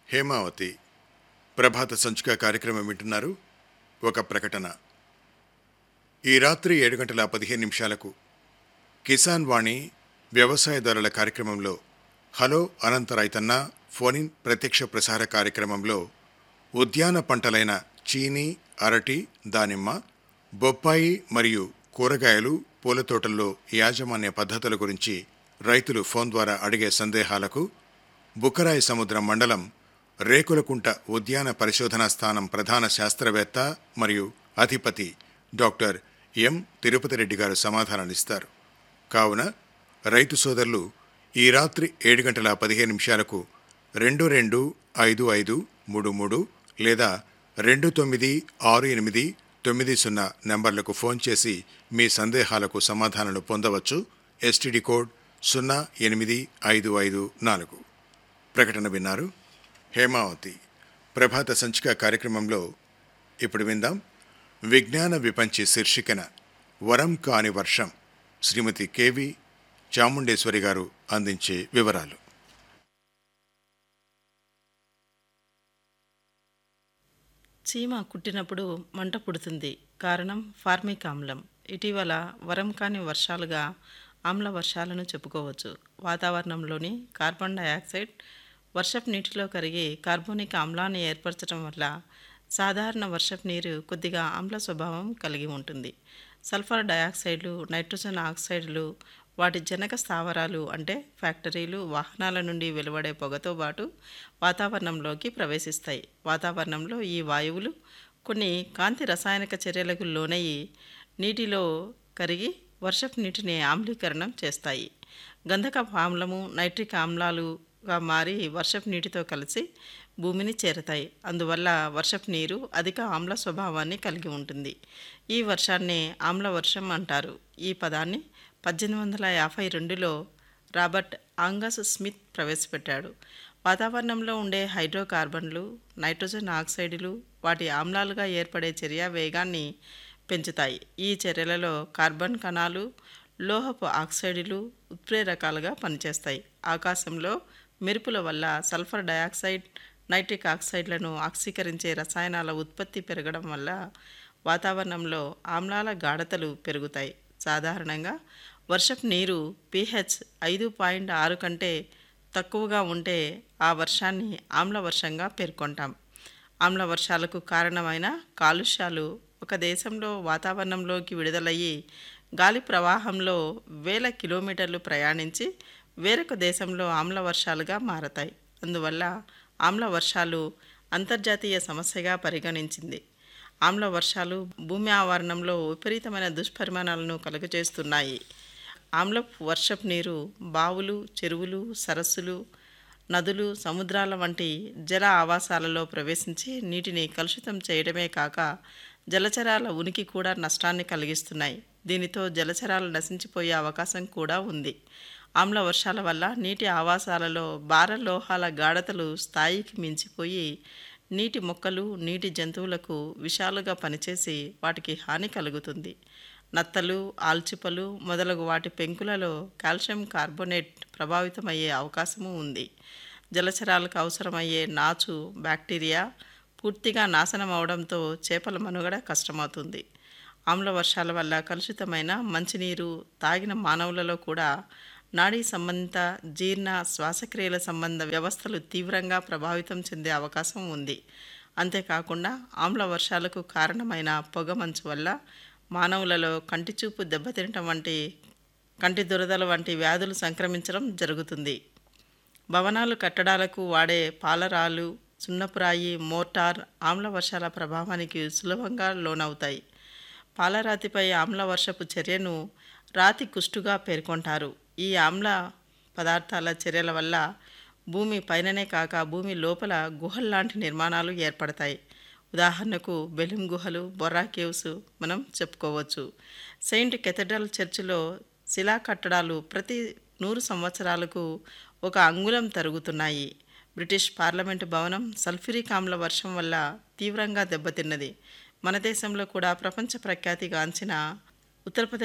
హేమావతి ప్రభాత సంచిక కార్యక్రమం వింటున్నారు ఒక ప్రకటన ఈ రాత్రి ఏడు గంటల పదిహేను నిమిషాలకు కిసాన్ వాణి వ్యవసాయదారుల కార్యక్రమంలో హలో అనంత రైతన్న ఫోనిన్ ప్రత్యక్ష ప్రసార కార్యక్రమంలో ఉద్యాన పంటలైన చీని అరటి దానిమ్మ బొప్పాయి మరియు కూరగాయలు పూల తోటల్లో యాజమాన్య పద్ధతుల గురించి రైతులు ఫోన్ ద్వారా అడిగే సందేహాలకు బుక్కరాయి సముద్రం మండలం రేకులకుంట ఉద్యాన పరిశోధనా స్థానం ప్రధాన శాస్త్రవేత్త మరియు అధిపతి డాక్టర్ ఎం తిరుపతి రెడ్డి గారు సమాధానాలిస్తారు కావున రైతు సోదరులు ఈ రాత్రి ఏడు గంటల పదిహేను నిమిషాలకు రెండు రెండు ఐదు ఐదు మూడు మూడు లేదా రెండు తొమ్మిది ఆరు ఎనిమిది తొమ్మిది సున్నా నంబర్లకు ఫోన్ చేసి మీ సందేహాలకు సమాధానాలు పొందవచ్చు ఎస్టీడీ కోడ్ సున్నా ఎనిమిది ఐదు ఐదు నాలుగు ప్రకటన విన్నారు హేమావతి ప్రభాత సంచిక కార్యక్రమంలో ఇప్పుడు విందాం విజ్ఞాన విపంచి శీర్షికన వరం కాని వర్షం శ్రీమతి కేవి చాముండేశ్వరి గారు అందించే వివరాలు చీమ కుట్టినప్పుడు మంట పుడుతుంది కారణం ఫార్మిక్ ఆమ్లం ఇటీవల వరం కాని వర్షాలుగా ఆమ్ల వర్షాలను చెప్పుకోవచ్చు వాతావరణంలోని కార్బన్ డయాక్సైడ్ వర్షపు నీటిలో కరిగి కార్బోనిక్ ఆమ్లాన్ని ఏర్పరచడం వల్ల సాధారణ వర్షపు నీరు కొద్దిగా ఆమ్ల స్వభావం కలిగి ఉంటుంది సల్ఫర్ డయాక్సైడ్లు నైట్రోజన్ ఆక్సైడ్లు వాటి జనక స్థావరాలు అంటే ఫ్యాక్టరీలు వాహనాల నుండి వెలువడే పొగతో పాటు వాతావరణంలోకి ప్రవేశిస్తాయి వాతావరణంలో ఈ వాయువులు కొన్ని కాంతి రసాయనిక చర్యలకు లోనయ్యి నీటిలో కరిగి వర్షపు నీటిని ఆమ్లీకరణం చేస్తాయి గంధకపు ఆమ్లము నైట్రిక్ ఆమ్లాలుగా మారి వర్షపు నీటితో కలిసి భూమిని చేరతాయి అందువల్ల వర్షపు నీరు అధిక ఆమ్ల స్వభావాన్ని కలిగి ఉంటుంది ఈ వర్షాన్ని ఆమ్ల వర్షం అంటారు ఈ పదాన్ని పద్దెనిమిది వందల యాభై రెండులో రాబర్ట్ ఆంగస్ స్మిత్ ప్రవేశపెట్టాడు వాతావరణంలో ఉండే హైడ్రోకార్బన్లు నైట్రోజన్ ఆక్సైడులు వాటి ఆమ్లాలుగా ఏర్పడే చర్య వేగాన్ని పెంచుతాయి ఈ చర్యలలో కార్బన్ కణాలు లోహపు ఆక్సైడులు ఉత్ప్రేరకాలుగా పనిచేస్తాయి ఆకాశంలో మెరుపుల వల్ల సల్ఫర్ డయాక్సైడ్ నైట్రిక్ ఆక్సైడ్లను ఆక్సీకరించే రసాయనాల ఉత్పత్తి పెరగడం వల్ల వాతావరణంలో ఆమ్లాల గాఢతలు పెరుగుతాయి సాధారణంగా వర్షపు నీరు పీహెచ్ ఐదు పాయింట్ ఆరు కంటే తక్కువగా ఉంటే ఆ వర్షాన్ని ఆమ్ల వర్షంగా పేర్కొంటాం ఆమ్ల వర్షాలకు కారణమైన కాలుష్యాలు ఒక దేశంలో వాతావరణంలోకి విడుదలయ్యి గాలి ప్రవాహంలో వేల కిలోమీటర్లు ప్రయాణించి వేరొక దేశంలో ఆమ్ల వర్షాలుగా మారతాయి అందువల్ల ఆమ్ల వర్షాలు అంతర్జాతీయ సమస్యగా పరిగణించింది ఆమ్ల వర్షాలు భూమి ఆవరణంలో విపరీతమైన దుష్పరిమాణాలను కలుగజేస్తున్నాయి ఆమ్లపు వర్షపు నీరు బావులు చెరువులు సరస్సులు నదులు సముద్రాల వంటి జల ఆవాసాలలో ప్రవేశించి నీటిని కలుషితం చేయడమే కాక జలచరాల ఉనికి కూడా నష్టాన్ని కలిగిస్తున్నాయి దీనితో జలచరాలు నశించిపోయే అవకాశం కూడా ఉంది ఆమ్ల వర్షాల వల్ల నీటి ఆవాసాలలో భార లోహాల గాఢతలు స్థాయికి మించిపోయి నీటి మొక్కలు నీటి జంతువులకు విషాలుగా పనిచేసి వాటికి హాని కలుగుతుంది నత్తలు ఆల్చిపలు మొదలగు వాటి పెంకులలో కాల్షియం కార్బోనేట్ ప్రభావితమయ్యే అవకాశము ఉంది జలచరాలకు అవసరమయ్యే నాచు బ్యాక్టీరియా పూర్తిగా నాశనం అవడంతో చేపల మనుగడ కష్టమవుతుంది ఆమ్ల వర్షాల వల్ల కలుషితమైన మంచినీరు తాగిన మానవులలో కూడా నాడీ సంబంధిత జీర్ణ శ్వాసక్రియల సంబంధ వ్యవస్థలు తీవ్రంగా ప్రభావితం చెందే అవకాశం ఉంది అంతేకాకుండా ఆమ్ల వర్షాలకు కారణమైన పొగ మంచు వల్ల మానవులలో కంటి చూపు దెబ్బతినటం వంటి కంటి దురదల వంటి వ్యాధులు సంక్రమించడం జరుగుతుంది భవనాలు కట్టడాలకు వాడే పాలరాలు సున్నపురాయి మోటార్ ఆమ్ల వర్షాల ప్రభావానికి సులభంగా లోనవుతాయి పాలరాతిపై ఆమ్ల వర్షపు చర్యను రాతి కుష్టుగా పేర్కొంటారు ఈ ఆమ్ల పదార్థాల చర్యల వల్ల భూమి పైననే కాక భూమి లోపల గుహల్లాంటి నిర్మాణాలు ఏర్పడతాయి ఉదాహరణకు బెలుం గుహలు బొర్రా కేవ్స్ మనం చెప్పుకోవచ్చు సెయింట్ కెథడ్రల్ చర్చిలో శిలా కట్టడాలు ప్రతి నూరు సంవత్సరాలకు ఒక అంగుళం తరుగుతున్నాయి బ్రిటిష్ పార్లమెంటు భవనం సల్ఫ్యూరిక్ ఆమ్ల వర్షం వల్ల తీవ్రంగా దెబ్బతిన్నది మన దేశంలో కూడా ప్రపంచ ప్రఖ్యాతిగాంచిన ఉత్తరప్రదేశ్